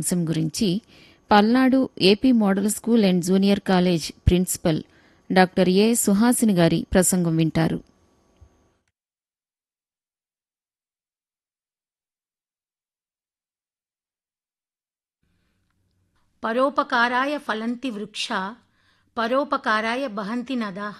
అంశం గురించి Palnadu AP model school and junior college principal doctor A Suhasini గారి ప్రసంగం వింటారు పరోపకారాయ ఫలంతి వృక్ష పరోపకారాయ బహంతి నదాహ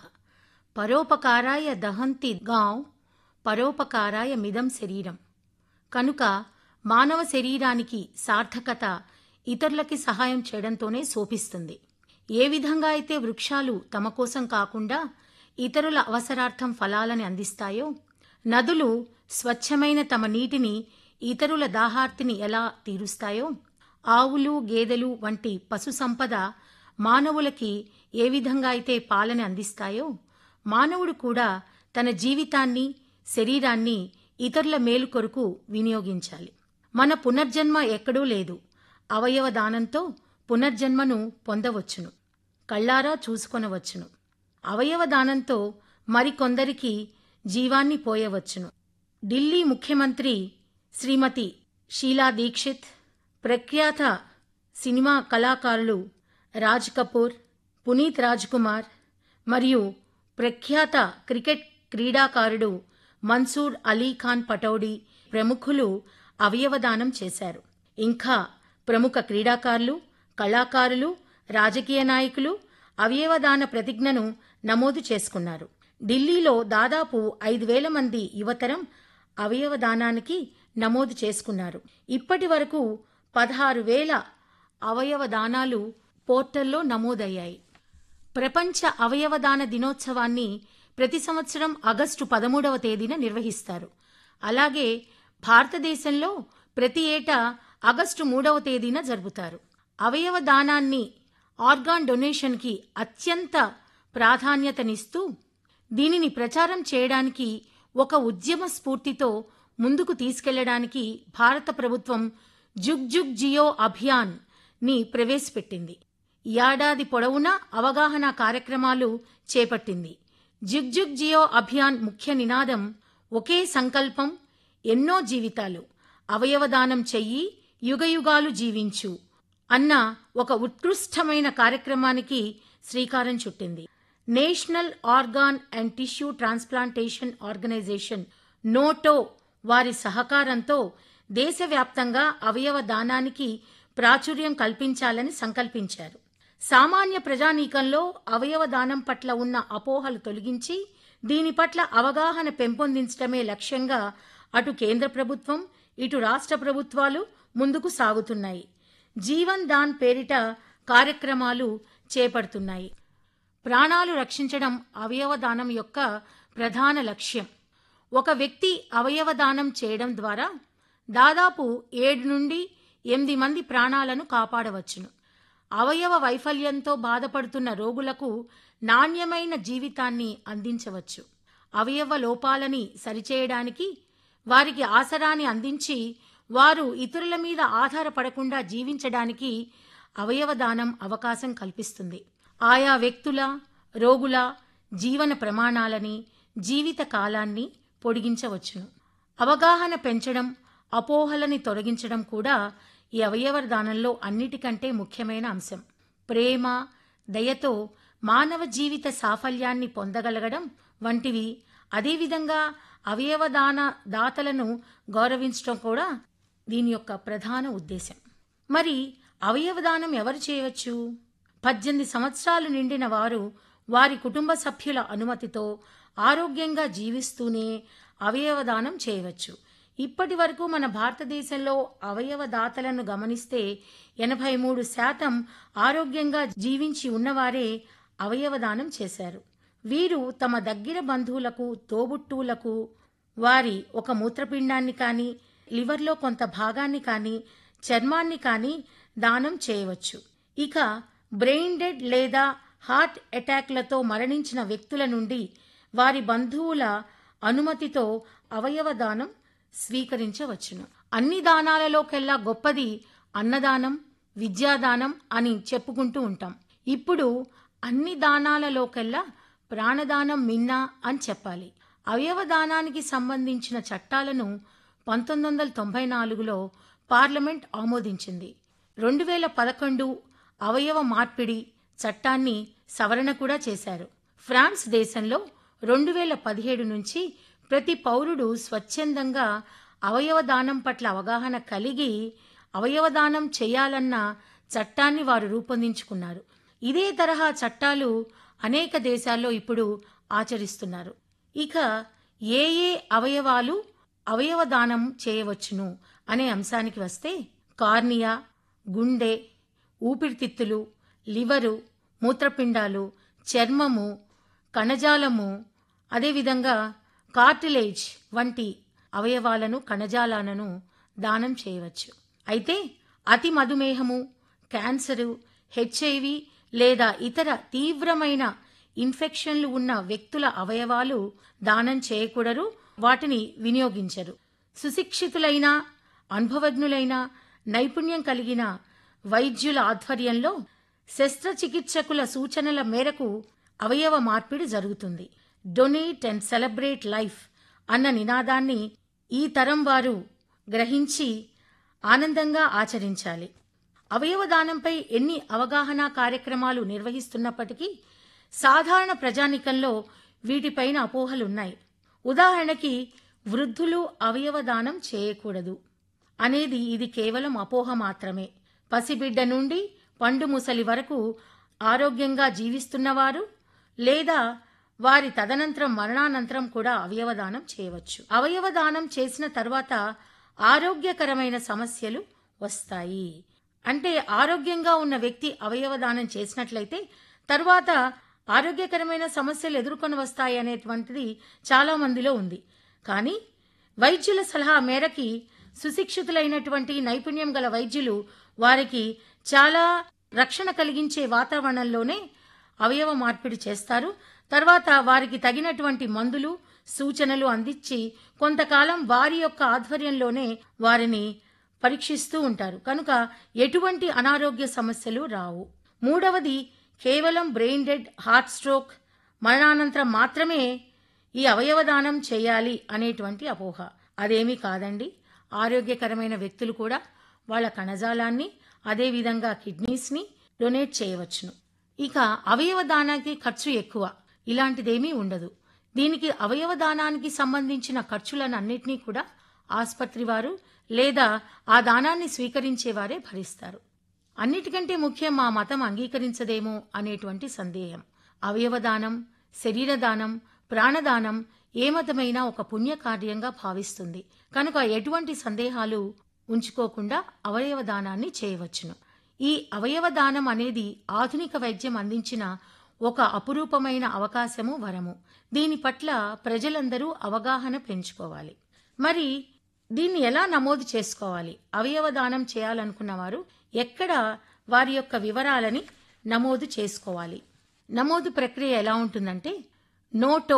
పరోపకారాయ దహంతి గాం పరోపకారాయ మిదం శరీరం కనుక మానవ శరీరానికి సార్థకత ఇతరులకి సహాయం చేయడంతోనే శోభిస్తుంది ఏ విధంగా అయితే వృక్షాలు తమ కోసం కాకుండా ఇతరుల అవసరార్థం ఫలాలని అందిస్తాయో నదులు స్వచ్ఛమైన తమ నీటిని ఇతరుల దాహార్తిని ఎలా తీరుస్తాయో ఆవులు గేదెలు వంటి పశు సంపద మానవులకి ఏ విధంగా అయితే పాలన అందిస్తాయో మానవుడు కూడా తన జీవితాన్ని శరీరాన్ని ఇతరుల మేలు కొరకు వినియోగించాలి మన పునర్జన్మ ఎక్కడూ లేదు అవయవ దానంతో పునర్జన్మను పొందవచ్చును కళ్ళారా చూసుకొనవచ్చును అవయవ దానంతో మరికొందరికి జీవాన్ని పోయవచ్చును ఢిల్లీ ముఖ్యమంత్రి శ్రీమతి షీలా దీక్షిత్ ప్రఖ్యాత సినిమా కళాకారులు రాజ్ కపూర్ పునీత్ రాజ్ కుమార్ మరియు ప్రఖ్యాత క్రికెట్ క్రీడాకారుడు మన్సూర్ అలీ ఖాన్ పటౌడీ ప్రముఖులు అవయవదానం చేశారు ఇంకా ప్రముఖ క్రీడాకారులు కళాకారులు రాజకీయ నాయకులు అవయవదాన ప్రతిజ్ఞను నమోదు చేసుకున్నారు ఢిల్లీలో దాదాపు ఐదు వేల మంది యువతరం అవయవదానానికి నమోదు చేసుకున్నారు ఇప్పటి వరకు పదహారు వేల అవయవ దానాలు పోర్టల్లో నమోదయ్యాయి ప్రపంచ అవయవదాన దినోత్సవాన్ని ప్రతి సంవత్సరం ఆగస్టు పదమూడవ తేదీన నిర్వహిస్తారు అలాగే భారతదేశంలో ప్రతి ఏటా ఆగస్టు మూడవ తేదీన జరుపుతారు అవయవ దానాన్ని ఆర్గాన్ డొనేషన్కి అత్యంత ప్రాధాన్యతనిస్తూ దీనిని ప్రచారం చేయడానికి ఒక ఉద్యమ స్ఫూర్తితో ముందుకు తీసుకెళ్లడానికి భారత ప్రభుత్వం జుగ్ జుగ్ జియో అభియాన్ ని ప్రవేశపెట్టింది ఏడాది పొడవునా అవగాహన కార్యక్రమాలు చేపట్టింది జుగ్ జుగ్ జియో అభియాన్ ముఖ్య నినాదం ఒకే సంకల్పం ఎన్నో జీవితాలు అవయవదానం చెయ్యి యుగయుగాలు జీవించు అన్న ఒక ఉత్కృష్టమైన కార్యక్రమానికి శ్రీకారం చుట్టింది national organ and tissue transplantation organization NOTTO వారి సహకారంతో దేశవ్యాప్తంగా అవయవ దానానికి ప్రాచుర్యం కల్పించాలని సంకల్పించారు సామాన్య ప్రజానీకంలో అవయవ దానం పట్ల ఉన్న అపోహలు తొలగించి దీని పట్ల అవగాహన పెంపొందించడమే లక్ష్యంగా అటు కేంద్ర ప్రభుత్వం ఇటు రాష్ట్ర ప్రభుత్వాలు ముందుకు సాగుతున్నాయి జీవన్ దాన్ పేరిట కార్యక్రమాలు చేపడుతున్నాయి ప్రాణాలు రక్షించడం అవయవదానం యొక్క ప్రధాన లక్ష్యం ఒక వ్యక్తి అవయవదానం చేయడం ద్వారా దాదాపు ఏడు నుండి ఎనిమిది మంది ప్రాణాలను కాపాడవచ్చును అవయవ వైఫల్యంతో బాధపడుతున్న రోగులకు నాణ్యమైన జీవితాన్ని అందించవచ్చు అవయవ లోపాలని సరిచేయడానికి వారికి ఆసరాన్ని అందించి వారు ఇతరుల మీద ఆధారపడకుండా జీవించడానికి అవయవదానం అవకాశం కల్పిస్తుంది ఆయా వ్యక్తుల రోగుల జీవన ప్రమాణాలని జీవిత కాలాన్ని పొడిగించవచ్చును అవగాహన పెంచడం అపోహలని తొలగించడం కూడా ఈ అవయవ దానంలో అన్నిటికంటే ముఖ్యమైన అంశం ప్రేమ దయతో మానవ జీవిత సాఫల్యాన్ని పొందగలగడం వంటివి అదేవిధంగా అవయవదాన దాతలను గౌరవించడం కూడా దీని యొక్క ప్రధాన ఉద్దేశం మరి అవయవదానం ఎవరు చేయవచ్చు పద్దెనిమిది సంవత్సరాలు నిండిన వారు వారి కుటుంబ సభ్యుల అనుమతితో ఆరోగ్యంగా జీవిస్తూనే అవయవదానం చేయవచ్చు ఇప్పటి వరకు మన భారతదేశంలో అవయవ దాతలను గమనిస్తే ఎనభై మూడు శాతం ఆరోగ్యంగా జీవించి ఉన్నవారే అవయవదానం చేశారు వీరు తమ దగ్గర బంధువులకు తోబుట్టువులకు వారి ఒక మూత్రపిండాన్ని కానీ లివర్లో కొంత భాగాన్ని కానీ చర్మాన్ని కానీ దానం చేయవచ్చు ఇక బ్రెయిన్ డెడ్ లేదా హార్ట్ అటాక్లతో మరణించిన వ్యక్తుల నుండి వారి బంధువుల అనుమతితో అవయవ దానం స్వీకరించవచ్చును అన్ని దానాలలోకెల్లా గొప్పది అన్నదానం విద్యాదానం అని చెప్పుకుంటూ ఉంటాం ఇప్పుడు అన్ని దానాలలోకెల్లా ప్రాణదానం మిన్నా అని చెప్పాలి అవయవ దానానికి సంబంధించిన చట్టాలను పంతొమ్మిది వందల తొంభై నాలుగులో పార్లమెంట్ ఆమోదించింది రెండు వేల పదకొండు అవయవ మార్పిడి చట్టాన్ని సవరణ కూడా చేశారు ఫ్రాన్స్ దేశంలో రెండు వేల పదిహేడు నుంచి ప్రతి పౌరుడు స్వచ్ఛందంగా అవయవ దానం పట్ల అవగాహన కలిగి అవయవదానం చేయాలన్న చట్టాన్ని వారు రూపొందించుకున్నారు ఇదే తరహా చట్టాలు అనేక దేశాల్లో ఇప్పుడు ఆచరిస్తున్నారు ఇక ఏ ఏ అవయవాలు అవయవదానం చేయవచ్చును అనే అంశానికి వస్తే కార్నియా గుండె ఊపిరితిత్తులు లివరు మూత్రపిండాలు చర్మము కణజాలము అదేవిధంగా కార్టిలేజ్ వంటి అవయవాలను కణజాలాలను దానం చేయవచ్చు అయితే అతి మధుమేహము క్యాన్సరు హెచ్ఐవి లేదా ఇతర తీవ్రమైన ఇన్ఫెక్షన్లు ఉన్న వ్యక్తుల అవయవాలు దానం చేయకూడరు వాటిని వినియోగించరు సుశిక్షితులైన అనుభవజ్ఞులైన నైపుణ్యం కలిగిన వైద్యుల ఆధ్వర్యంలో శస్త్రచికిత్సకుల సూచనల మేరకు అవయవ మార్పిడి జరుగుతుంది డొనేట్ అండ్ సెలబ్రేట్ లైఫ్ అన్న నినాదాన్ని ఈ తరం వారు గ్రహించి ఆనందంగా ఆచరించాలి అవయవదానంపై ఎన్ని అవగాహన కార్యక్రమాలు నిర్వహిస్తున్నప్పటికీ సాధారణ ప్రజానికంలో వీటిపైన అపోహలున్నాయి ఉదాహరణకి వృద్ధులు అవయవదానం చేయకూడదు అనేది ఇది కేవలం అపోహ మాత్రమే పసిబిడ్డ నుండి పండు ముసలి వరకు ఆరోగ్యంగా జీవిస్తున్నవారు లేదా వారి తదనంతరం మరణానంతరం కూడా అవయవదానం చేయవచ్చు అవయవదానం చేసిన తర్వాత ఆరోగ్యకరమైన సమస్యలు వస్తాయి అంటే ఆరోగ్యంగా ఉన్న వ్యక్తి అవయవదానం చేసినట్లయితే తరువాత ఆరోగ్యకరమైన సమస్యలు ఎదుర్కొని వస్తాయి అనేటువంటిది చాలా మందిలో ఉంది కానీ వైద్యుల సలహా మేరకి సుశిక్షితులైనటువంటి నైపుణ్యం గల వైద్యులు వారికి చాలా రక్షణ కలిగించే వాతావరణంలోనే అవయవ మార్పిడి చేస్తారు తర్వాత వారికి తగినటువంటి మందులు సూచనలు అందించి కొంతకాలం వారి యొక్క ఆధ్వర్యంలోనే వారిని పరీక్షిస్తూ ఉంటారు కనుక ఎటువంటి అనారోగ్య సమస్యలు రావు మూడవది కేవలం బ్రెయిన్ డెడ్ హార్ట్ స్ట్రోక్ మరణానంతరం మాత్రమే ఈ అవయవదానం చేయాలి అనేటువంటి అపోహ అదేమీ కాదండి ఆరోగ్యకరమైన వ్యక్తులు కూడా వాళ్ళ కణజాలాన్ని అదేవిధంగా కిడ్నీస్ని డొనేట్ చేయవచ్చును ఇక అవయవ దానానికి ఖర్చు ఎక్కువ ఇలాంటిదేమీ ఉండదు దీనికి అవయవ దానానికి సంబంధించిన ఖర్చులనన్నింటినీ కూడా ఆసుపత్రి వారు లేదా ఆ దానాన్ని స్వీకరించేవారే భరిస్తారు అన్నిటికంటే ముఖ్యం మా మతం అంగీకరించదేమో అనేటువంటి సందేహం అవయవదానం శరీరదానం ప్రాణదానం ఏ మతమైనా ఒక పుణ్యకార్యంగా భావిస్తుంది కనుక ఎటువంటి సందేహాలు ఉంచుకోకుండా అవయవదానాన్ని చేయవచ్చును ఈ అవయవదానం అనేది ఆధునిక వైద్యం అందించిన ఒక అపురూపమైన అవకాశము వరము దీని పట్ల ప్రజలందరూ అవగాహన పెంచుకోవాలి మరి దీన్ని ఎలా నమోదు చేసుకోవాలి అవయవ దానం చేయాలనుకున్న వారు ఎక్కడ వారి యొక్క వివరాలని నమోదు చేసుకోవాలి నమోదు ప్రక్రియ ఎలా ఉంటుందంటే నోటో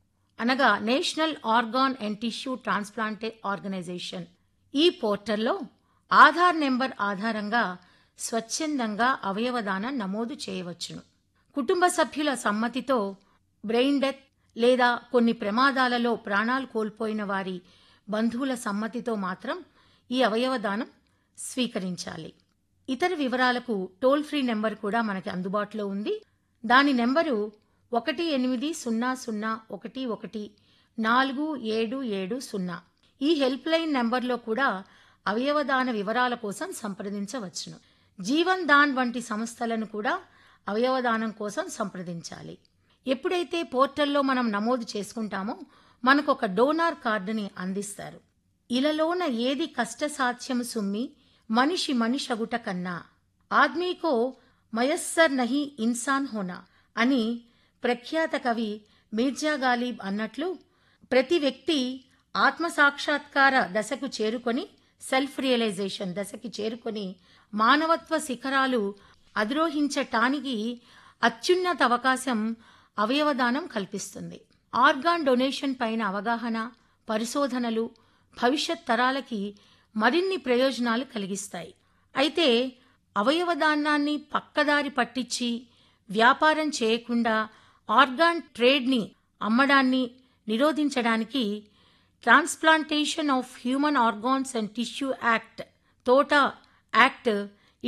అనగా national organ and tissue transplant organization ఈ పోర్టల్లో ఆధార్ నెంబర్ ఆధారంగా స్వచ్ఛందంగా అవయవదానం నమోదు చేయవచ్చును కుటుంబ సభ్యుల సమ్మతితో బ్రెయిన్ డెత్ లేదా కొన్ని ప్రమాదాలలో ప్రాణాలు కోల్పోయిన వారి బంధువుల సమ్మతితో మాత్రం ఈ అవయవదానం స్వీకరించాలి ఇతర వివరాలకు టోల్ ఫ్రీ నెంబర్ కూడా మనకి అందుబాటులో ఉంది దాని నెంబరు ఒకటి ఎనిమిది సున్నా సున్నా ఒకటి ఒకటి నాలుగు ఏడు ఏడు సున్నా ఈ హెల్ప్ లైన్ నెంబర్లో కూడా అవయవదాన వివరాల కోసం సంప్రదించవచ్చును జీవన్ దాన్ వంటి సంస్థలను కూడా అవయవదానం కోసం సంప్రదించాలి ఎప్పుడైతే పోర్టల్లో మనం నమోదు చేసుకుంటామో మనకు ఒక డోనార్ కార్డుని అందిస్తారు ఇలలోన ఏది కష్టసాధ్యము సుమ్మి మనిషి మనిషగుట కన్నా ఆద్మీకో మయస్సర్ నహి ఇన్సాన్ హోనా అని ప్రఖ్యాత కవి మీర్జా గాలిబ్ అన్నట్లు ప్రతి వ్యక్తి ఆత్మసాక్షాత్కార దశకు చేరుకొని సెల్ఫ్ రియలైజేషన్ దశకి చేరుకొని మానవత్వ శిఖరాలు అధిరోహించటానికి అత్యున్నత అవకాశం అవయవదానం కల్పిస్తుంది ఆర్గాన్ డొనేషన్ పైన అవగాహన పరిశోధనలు భవిష్యత్ తరాలకి మరిన్ని ప్రయోజనాలు కలిగిస్తాయి అయితే అవయవదానాన్ని పక్కదారి పట్టించి వ్యాపారం చేయకుండా ఆర్గాన్ ట్రేడ్ని అమ్మడాన్ని నిరోధించడానికి transplantation of human organs and tissue act తోటా యాక్ట్